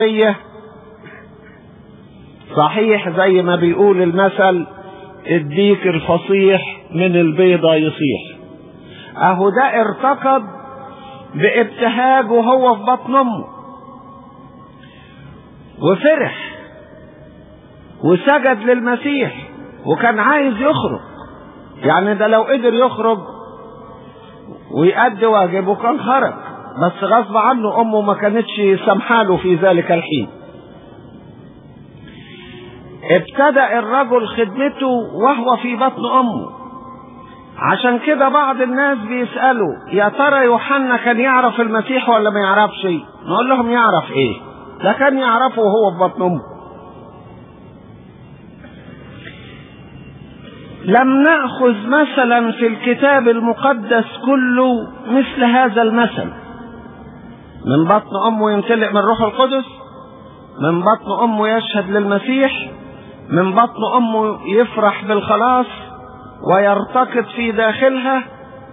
هي صحيح زي ما بيقول المثل الديك الفصيح من البيضة يصيح اهو ده ارتقد بابتهاج وهو في بطن امه وفرح وسجد للمسيح وكان عايز يخرج يعني ده لو قدر يخرج ويأدي واجبه كان خرج بس غصب عنه امه ما كانتش سامحاله في ذلك الحين ابتدأ الرجل خدمته وهو في بطن امه عشان كده بعض الناس بيسألوا يا ترى يوحنا كان يعرف المسيح ولا ما يعرفش نقول لهم يعرف ايه ده كان يعرفه وهو في بطن امه لم نأخذ مثلا في الكتاب المقدس كله مثل هذا المثل من بطن أمه يمتلئ من روح القدس من بطن أمه يشهد للمسيح من بطن أمه يفرح بالخلاص ويرتقد في داخلها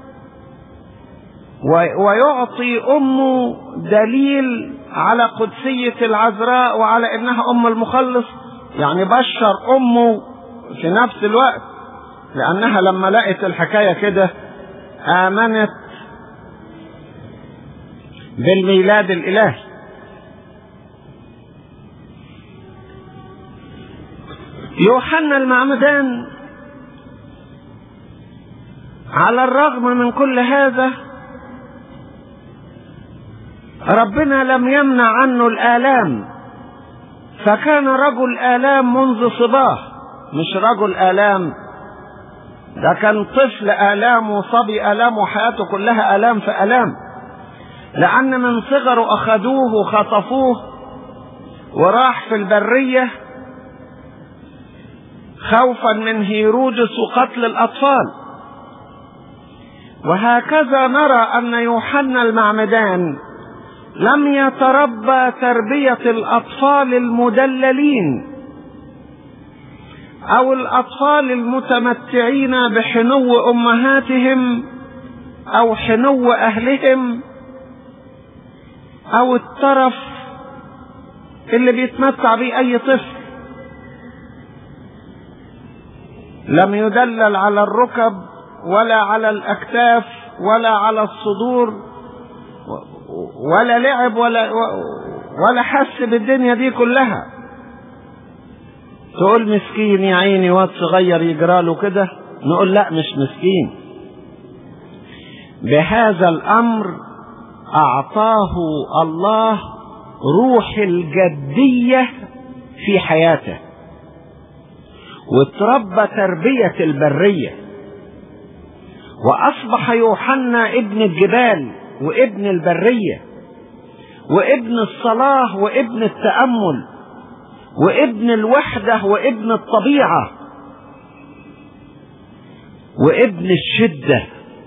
ويعطي أمه دليل على قدسية العذراء وعلى إنها أم المخلص يعني بشر أمه في نفس الوقت لأنها لما لقت الحكاية كده آمنت بالميلاد الإلهي يوحنا المعمدان على الرغم من كل هذا ربنا لم يمنع عنه الآلام فكان رجل آلام منذ صباه مش رجل آلام ده كان طفل آلام وصبي آلام وحياته كلها آلام في آلام لأن من صغره أخذوه وخطفوه وراح في البرية خوفا من هيرودس وقتل الأطفال وهكذا نرى أن يوحنا المعمدان لم يتربى تربية الأطفال المدللين أو الأطفال المتمتعين بحنو أمهاتهم أو حنو أهلهم أو الترف اللي بيتمتع بيه أي طفل لم يدلل على الركب ولا على الأكتاف ولا على الصدور ولا لعب ولا ولا حس بالدنيا دي كلها تقول مسكين يا عيني واد صغير يجرى له كده نقول لا مش مسكين بهذا الامر اعطاه الله روح الجديه في حياته وتربى تربيه البريه واصبح يوحنا ابن الجبال وابن البريه وابن الصلاه وابن التامل وابن الوحدة وابن الطبيعة وابن الشدة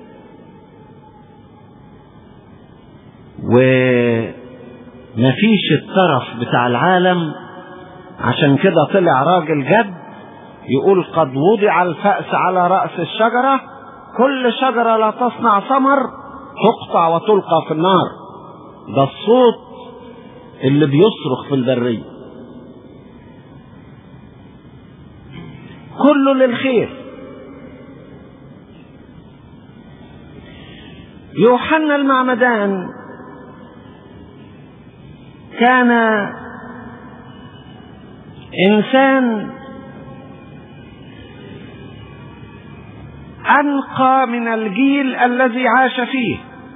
ومفيش الترف بتاع العالم عشان كده طلع راجل جد يقول قد وضع الفأس على رأس الشجرة كل شجرة لا تصنع ثمر تقطع وتلقى في النار ده الصوت اللي بيصرخ في البريه كله للخير يوحنا المعمدان كان انسان انقى من الجيل الذي عاش فيه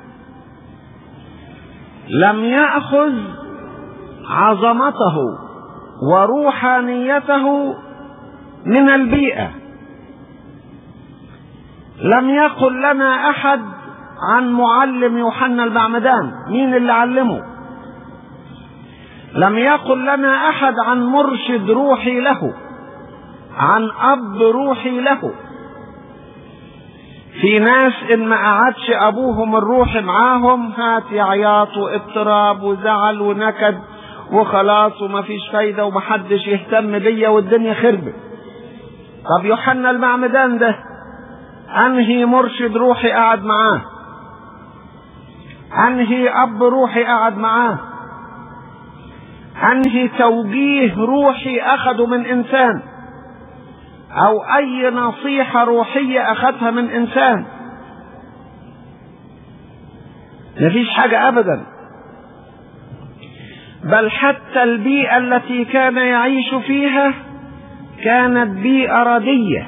لم ياخذ عظمته وروحانيته من البيئة لم يقل لنا أحد عن معلم يوحنا المعمدان مين اللي علمه لم يقل لنا أحد عن مرشد روحي له عن أب روحي له في ناس إن ما قعدش أبوهم الروحي معاهم هات عياط واضطراب وزعل ونكد وخلاص ومفيش فايدة ومحدش يهتم بيا والدنيا خربت طب يوحنا المعمدان ده انهي مرشد روحي قعد معاه انهي اب روحي قعد معاه انهي توجيه روحي اخده من انسان او اي نصيحة روحية اخذها من انسان مفيش حاجة ابدا بل حتى البيئة التي كان يعيش فيها كانت بيئة ردية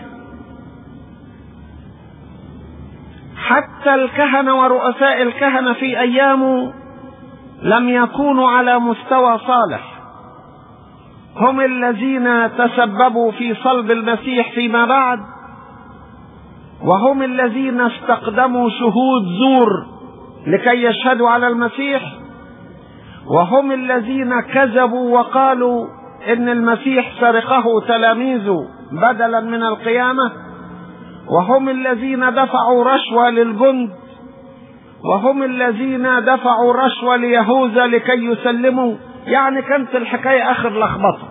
حتى الكهنة ورؤساء الكهنة في أيامه لم يكونوا على مستوى صالح هم الذين تسببوا في صلب المسيح فيما بعد وهم الذين استقدموا شهود زور لكي يشهدوا على المسيح وهم الذين كذبوا وقالوا ان المسيح سرقه تلاميذه بدلا من القيامه وهم الذين دفعوا رشوه للجند وهم الذين دفعوا رشوه ليهوذا لكي يسلموا يعني كانت الحكايه اخر لخبطه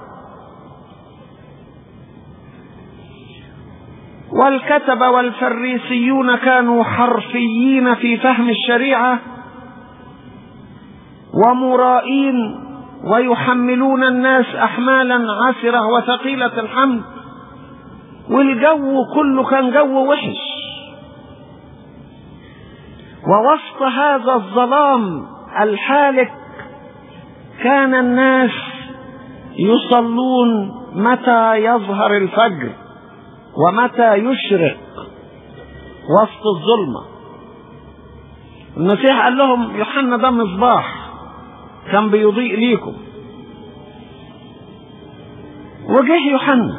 والكتبه والفريسيون كانوا حرفيين في فهم الشريعه ومرائين ويحملون الناس احمالا عسره وثقيله الحمل والجو كله كان جو وحش ووسط هذا الظلام الحالك كان الناس يصلون متى يظهر الفجر ومتى يشرق وسط الظلمه المسيح قال لهم يوحنا ده مصباح كان بيضيء ليكم وجه يوحنا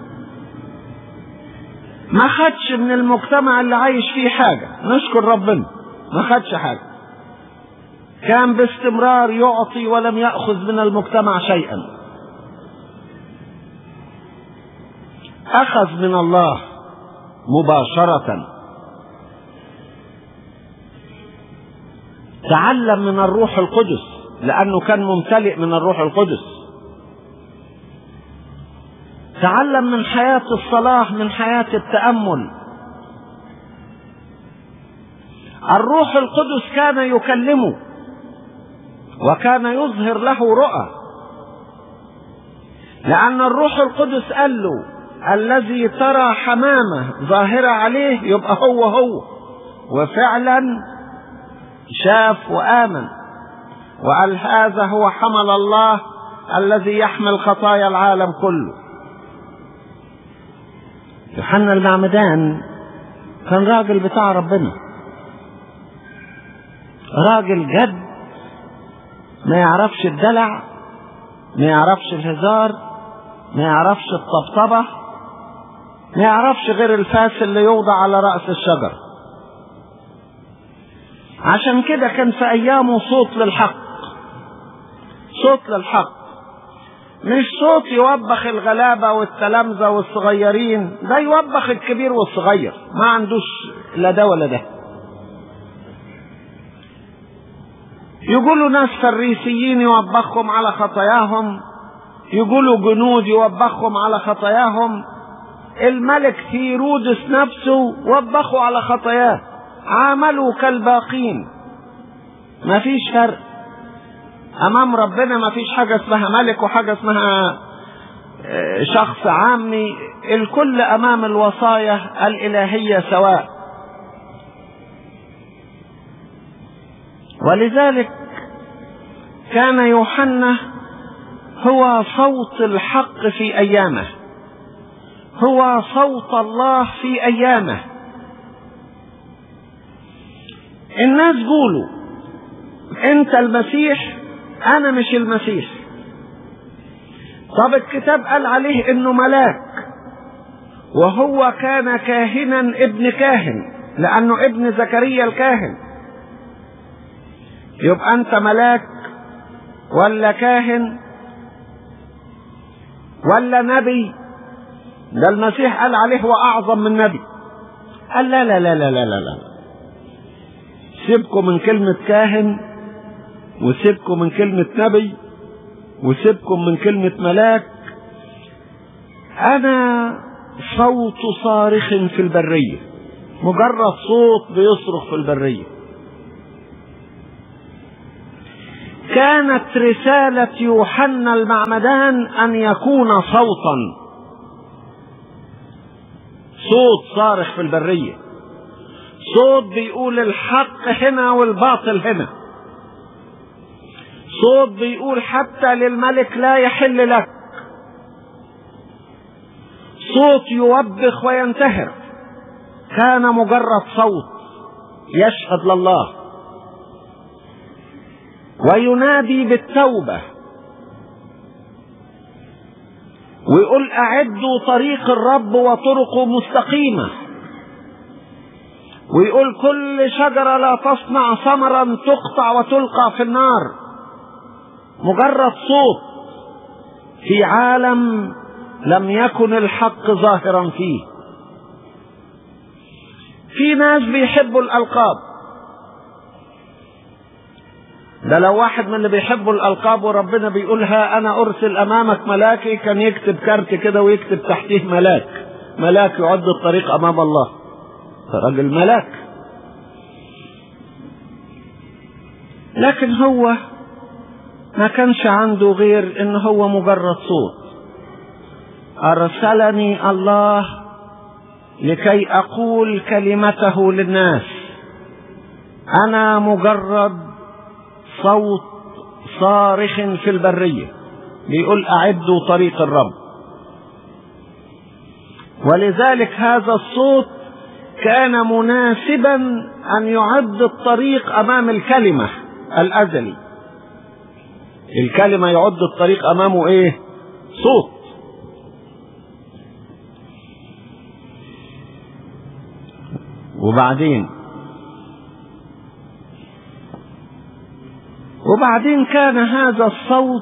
ما خدش من المجتمع اللي عايش فيه حاجة نشكر ربنا ما خدش حاجة كان باستمرار يعطي ولم يأخذ من المجتمع شيئا أخذ من الله مباشرة تعلم من الروح القدس لأنه كان ممتلئ من الروح القدس تعلم من حياة الصلاح من حياة التأمل الروح القدس كان يكلمه وكان يظهر له رؤى لأن الروح القدس قال له الذي ترى حمامة ظاهرة عليه يبقى هو هو وفعلا شاف وآمن وقال هذا هو حمل الله الذي يحمل خطايا العالم كله يوحنا المعمدان كان راجل بتاع ربنا راجل جد ما يعرفش الدلع ما يعرفش الهزار ما يعرفش الطبطبة ما يعرفش غير الفاس اللي يوضع على رأس الشجر عشان كده كان في أيامه صوت للحق صوت للحق مش صوت يوبخ الغلابة والتلامذة والصغيرين ده يوبخ الكبير والصغير ما عندوش لا ده ولا ده يقولوا ناس فريسيين يوبخهم على خطاياهم يقولوا جنود يوبخهم على خطاياهم الملك هيرودس نفسه وبخوا على خطاياه عاملوا كالباقين مفيش فرق امام ربنا مفيش حاجة اسمها ملك وحاجة اسمها شخص عامي الكل امام الوصايا الالهية سواء ولذلك كان يوحنا هو صوت الحق في ايامه هو صوت الله في ايامه الناس قولوا انت المسيح انا مش المسيح طب الكتاب قال عليه انه ملاك وهو كان كاهنا ابن كاهن لانه ابن زكريا الكاهن يبقى انت ملاك ولا كاهن ولا نبي ده المسيح قال عليه هو اعظم من نبي قال لا لا لا لا لا لا, لا. سيبكم من كلمة كاهن وسيبكم من كلمة نبي وسيبكم من كلمة ملاك أنا صوت صارخ في البرية مجرد صوت بيصرخ في البرية كانت رسالة يوحنا المعمدان أن يكون صوتا صوت صارخ في البرية صوت بيقول الحق هنا والباطل هنا صوت بيقول حتى للملك لا يحل لك صوت يوبخ وينتهر كان مجرد صوت يشهد لله وينادي بالتوبه ويقول اعدوا طريق الرب وطرقه مستقيمه ويقول كل شجره لا تصنع ثمرا تقطع وتلقى في النار مجرد صوت في عالم لم يكن الحق ظاهرا فيه في ناس بيحبوا الالقاب ده لو واحد من اللي بيحبوا الالقاب وربنا بيقولها انا ارسل امامك ملاكي كان يكتب كارت كده ويكتب تحتيه ملاك ملاك يعد الطريق امام الله راجل ملاك لكن هو ما كانش عنده غير ان هو مجرد صوت ارسلني الله لكي اقول كلمته للناس انا مجرد صوت صارخ في البريه بيقول اعدوا طريق الرب ولذلك هذا الصوت كان مناسبا ان يعد الطريق امام الكلمه الازلي الكلمه يعد الطريق امامه ايه صوت وبعدين وبعدين كان هذا الصوت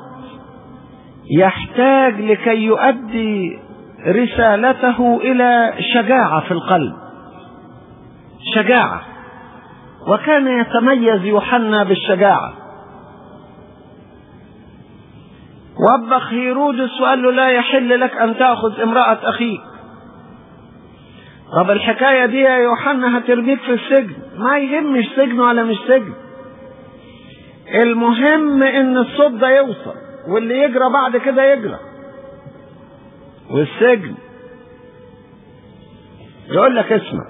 يحتاج لكي يؤدي رسالته الى شجاعه في القلب شجاعه وكان يتميز يوحنا بالشجاعه وبخ هيرودس وقال له لا يحل لك ان تاخذ امراه اخيك طب الحكايه دي يا يوحنا هترميك في السجن ما يهمش سجن ولا مش سجن المهم ان الصوت ده يوصل واللي يجرى بعد كده يجرى والسجن يقول لك اسمع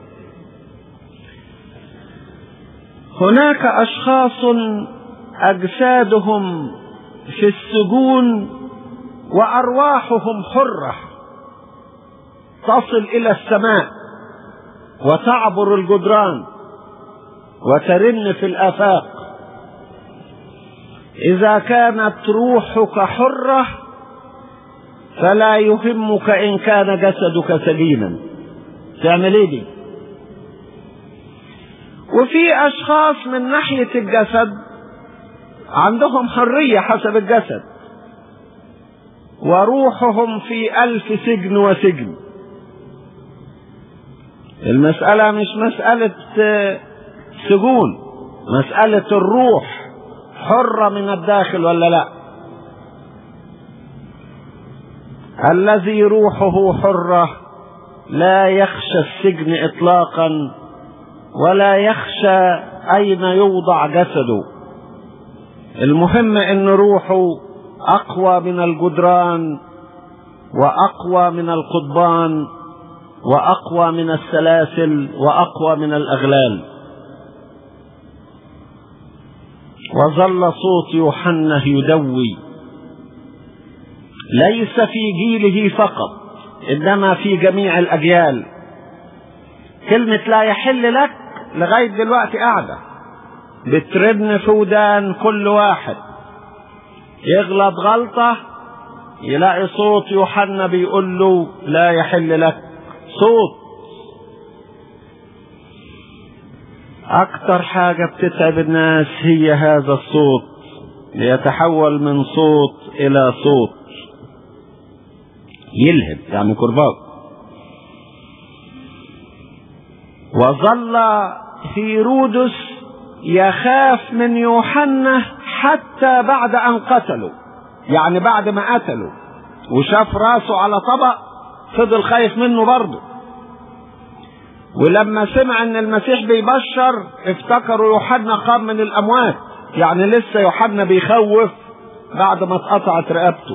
هناك اشخاص اجسادهم في السجون وارواحهم حره تصل الى السماء وتعبر الجدران وترن في الافاق اذا كانت روحك حره فلا يهمك ان كان جسدك سليما تعمل ايه دي وفي اشخاص من ناحيه الجسد عندهم حريه حسب الجسد وروحهم في الف سجن وسجن المساله مش مساله سجون مساله الروح حرة من الداخل ولا لا الذي روحه حرة لا يخشى السجن اطلاقا ولا يخشى اين يوضع جسده المهم ان روحه اقوى من الجدران واقوى من القضبان واقوى من السلاسل واقوى من الاغلال وظل صوت يوحنا يدوي ليس في جيله فقط انما في جميع الاجيال كلمة لا يحل لك لغاية دلوقتي قاعدة بترن في ودان كل واحد يغلط غلطة يلاقي صوت يوحنا بيقول له لا يحل لك صوت أكثر حاجة بتتعب الناس هي هذا الصوت ليتحول من صوت إلى صوت يلهب يعني كرباج وظل هيرودس يخاف من يوحنا حتى بعد أن قتلوا يعني بعد ما قتلوا وشاف راسه على طبق فضل خايف منه برضه ولما سمع ان المسيح بيبشر افتكروا يوحنا قام من الاموات يعني لسه يوحنا بيخوف بعد ما اتقطعت رقبته